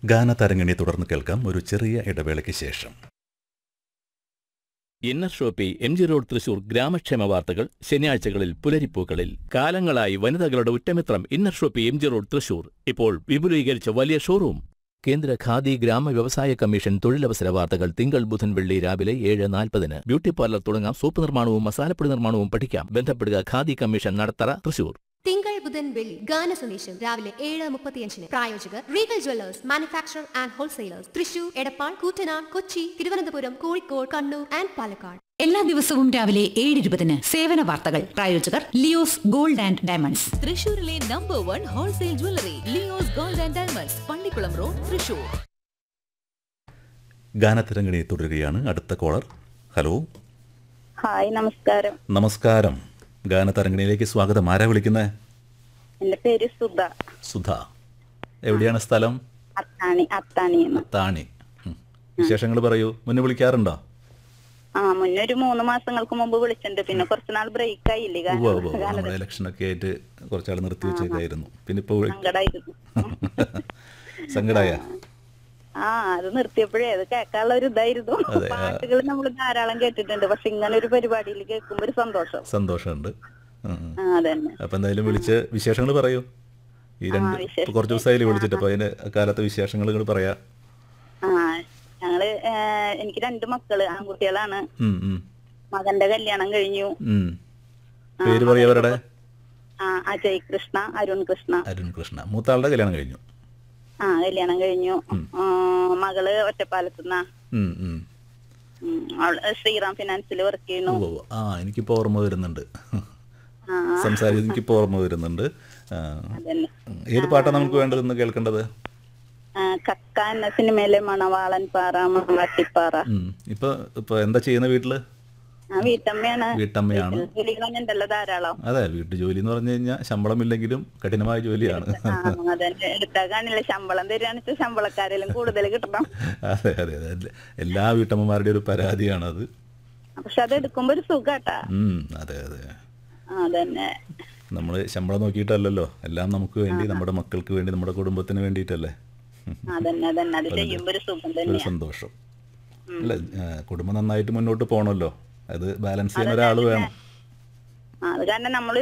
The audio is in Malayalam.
ഗാനതരങ്ങിണി തുടർന്ന് കേൾക്കാം ഒരു ചെറിയ ഇടവേളയ്ക്ക് ശേഷം Inner Shoppe M G road Thrissur ഗ്രാമക്ഷേമ വാർത്തകൾ ശനിയാഴ്ചകളിൽ പുലരിപ്പൂക്കളിൽ കാലങ്ങളായി വനിതകളുടെ ഉറ്റമിത്രം Inner Shoppe M G road Thrissur ഇപ്പോൾ വിപുലീകരിച്ച വലിയ ഷോറൂം കേന്ദ്ര ഖാദി ഗ്രാമ വ്യവസായ കമ്മീഷൻ തൊഴിലവസര വാർത്തകൾ തിങ്കൾ ബുധൻ വെള്ളി രാവിലെ ഏഴ് നാൽപ്പതിന് ബ്യൂട്ടി പാർലർ തുടങ്ങാം സോപ്പ് നിർമ്മാണവും മസാലപ്പൊടി നിർമ്മാണവും പഠിക്കാം ബന്ധപ്പെടുക ഖാദി കമ്മീഷൻ നടത്തറ തൃശൂർ തിങ്കൾ ബുധൻ വെള്ളി ഗാന സന്ദേശം രാവിലെ ഏഴ് മുപ്പത്തിയഞ്ചിന് പ്രായോജകർ Regal jewellers manufacture and wholesalers Thrissur Edappal Koottanad Kochi Thiruvananthapuram Kozhikode Kannur and Palakkad എല്ലാ ദിവസവും രാവിലെ ഏഴ് ഇരുപതിന് സേവന വാർത്തകൾ പ്രായോജകർ ലിയോസ് ഗോൾഡ് ആൻഡ് ഡയമണ്ട്സ് തൃശൂരിലെ number one wholesale jewellery Leo's gold and diamonds Pallikkulam road Thrissur Ganatharangini തുടരുകയാണ് അടുത്ത കോളർ ഹലോ ഹായ് നമസ്കാരം നമസ്കാരം ഗാനതരങ്ങിണിയിലേക്ക് സ്വാഗതം ആരാ വിളിക്കുന്നത് എന്റെ പേര് സുധ സുധ എവിടെയാണ് സ്ഥലം അത്താണി അത്താണി എന്ന് താണി വിശേഷങ്ങൾ പറയൂ മുന്നേ വിളിക്കാറുണ്ടോ ആ മുന്നേ ഒരു മൂന്ന് മാസങ്ങൾക്ക് മുമ്പ് വിളിച്ചിട്ടുണ്ട് പിന്നെ കുറച്ച് നാൾ ബ്രേക്ക് ആയില്ലേ ഉവ്വ് ഉവ്വ് ഉവ്വ്. നമ്മുടെ ഇലക്ഷൻ ഒക്കെ ആയിട്ട് കുറച്ചാൾ നിർത്തി വെച്ചേക്കായിരുന്നു പിന്നെ ഇപ്പോൾ സങ്കടായിരുന്നു സങ്കടായ ആ അത് നിർത്തിയപ്പോഴേ അത് കേൾക്കാനുള്ള ഒരു ഇതായിരുന്നു അതെ, ആ. പാട്ടുകൾ നമ്മൾ ധാരാളം കേട്ടിട്ടുണ്ട് പക്ഷെ ഇങ്ങനെ ഒരു പരിപാടിയിൽ കേൾക്കുമ്പോ ഒരു സന്തോഷം സന്തോഷമുണ്ട് ഉം, ഉം. ആ അതന്നെ അപ്പൊ എന്തായാലും വിളിച്ച് വിശേഷങ്ങൾ പറയൂ ഈ രണ്ട് വിശേഷം. ഇപ്പൊ കുറച്ച് ദിവസമായില്ലേ വിളിച്ചിട്ട് അപ്പൊ അതിന്റെ കാലത്തെ വിശേഷങ്ങൾ നിങ്ങൾ പറയാ ആ ഞങ്ങള് ഏ, എനിക്ക് രണ്ട് മക്കള് ആൺകുട്ടികളാണ് ഉം, ഉം, മകന്റെ കല്യാണം കഴിഞ്ഞു ഉം. പേര് പറയാ അവരുടെ ആ അജയ് കൃഷ്ണ അരുൺ കൃഷ്ണ അരുൺ കൃഷ്ണ മൂത്താളുടെ കല്യാണം കഴിഞ്ഞു ആ കല്യാണം കഴിഞ്ഞു ആ, മകള് ഒറ്റപ്പാലത്തുനിന്നാ ഉം, ഉം. ഉം, അവള് ശ്രീറാം ഫിനാൻസിൽ വർക്ക് ചെയ്യുന്നു ഉവ്വ് ഉവ്വ്. ആ എനിക്കിപ്പോ ഓർമ്മ വരുന്നുണ്ട് ആ സംസാരിച്ചത് എനിക്കിപ്പോ ഓർമ്മ വരുന്നുണ്ട് ആ, അതന്നെ ഏത് പാട്ടാണ് നമുക്ക് വേണ്ടതെന്ന് കേൾക്കേണ്ടത് ആ, കക്ക എന്ന സിനിമയിലെ മണവാളൻ പാറ മണവാട്ടിപ്പാറ ഉം. ഇപ്പൊ ഇപ്പൊ എന്താ ചെയ്യുന്ന വീട്ടില് ആ വീട്ടമ്മയാണ് വീട്ടമ്മയാണ് ജോലികളുണ്ടല്ലോ ധാരാളം അതെ വീട്ടു ജോലി എന്ന് പറഞ്ഞു കഴിഞ്ഞാൽ ശമ്പളമില്ലെങ്കിലും കഠിനമായ ജോലിയാണ് ആ അതന്നെ എടുത്താൽ കാണില്ല ശമ്പളം തരികയാണെന്ന് വെച്ചാൽ ശമ്പളക്കാരെല്ലാം കൂടുതൽ കിട്ടണം അതെ അതെ അതെ എല്ലാ വീട്ടമ്മമാരുടെയും ഒരു പരാതിയാണത് പക്ഷെ അത് എടുക്കുമ്പോ ഒരു സുഖാട്ടാ ഉം, അതെ അതെ ആ, അതന്നെ നമ്മൾ ശമ്പളം നോക്കിയിട്ടല്ലല്ലോ എല്ലാം നമുക്ക് വേണ്ടി നമ്മുടെ മക്കൾക്ക് വേണ്ടി നമ്മുടെ കുടുംബത്തിന് വേണ്ടിയിട്ടല്ലേ അതന്നെ അതന്നെ അത് ചെയ്യുമ്പോ ഒരു സുഖം ഒരു തന്നെയാ സന്തോഷം അല്ല ആ, കുടുംബം നന്നായിട്ട് മുന്നോട്ട് പോകണമല്ലോ അത് ബാലൻസ് ചെയ്യാൻ ഒരാൾ വേണം ആ, അത് കാരണം നമ്മൾ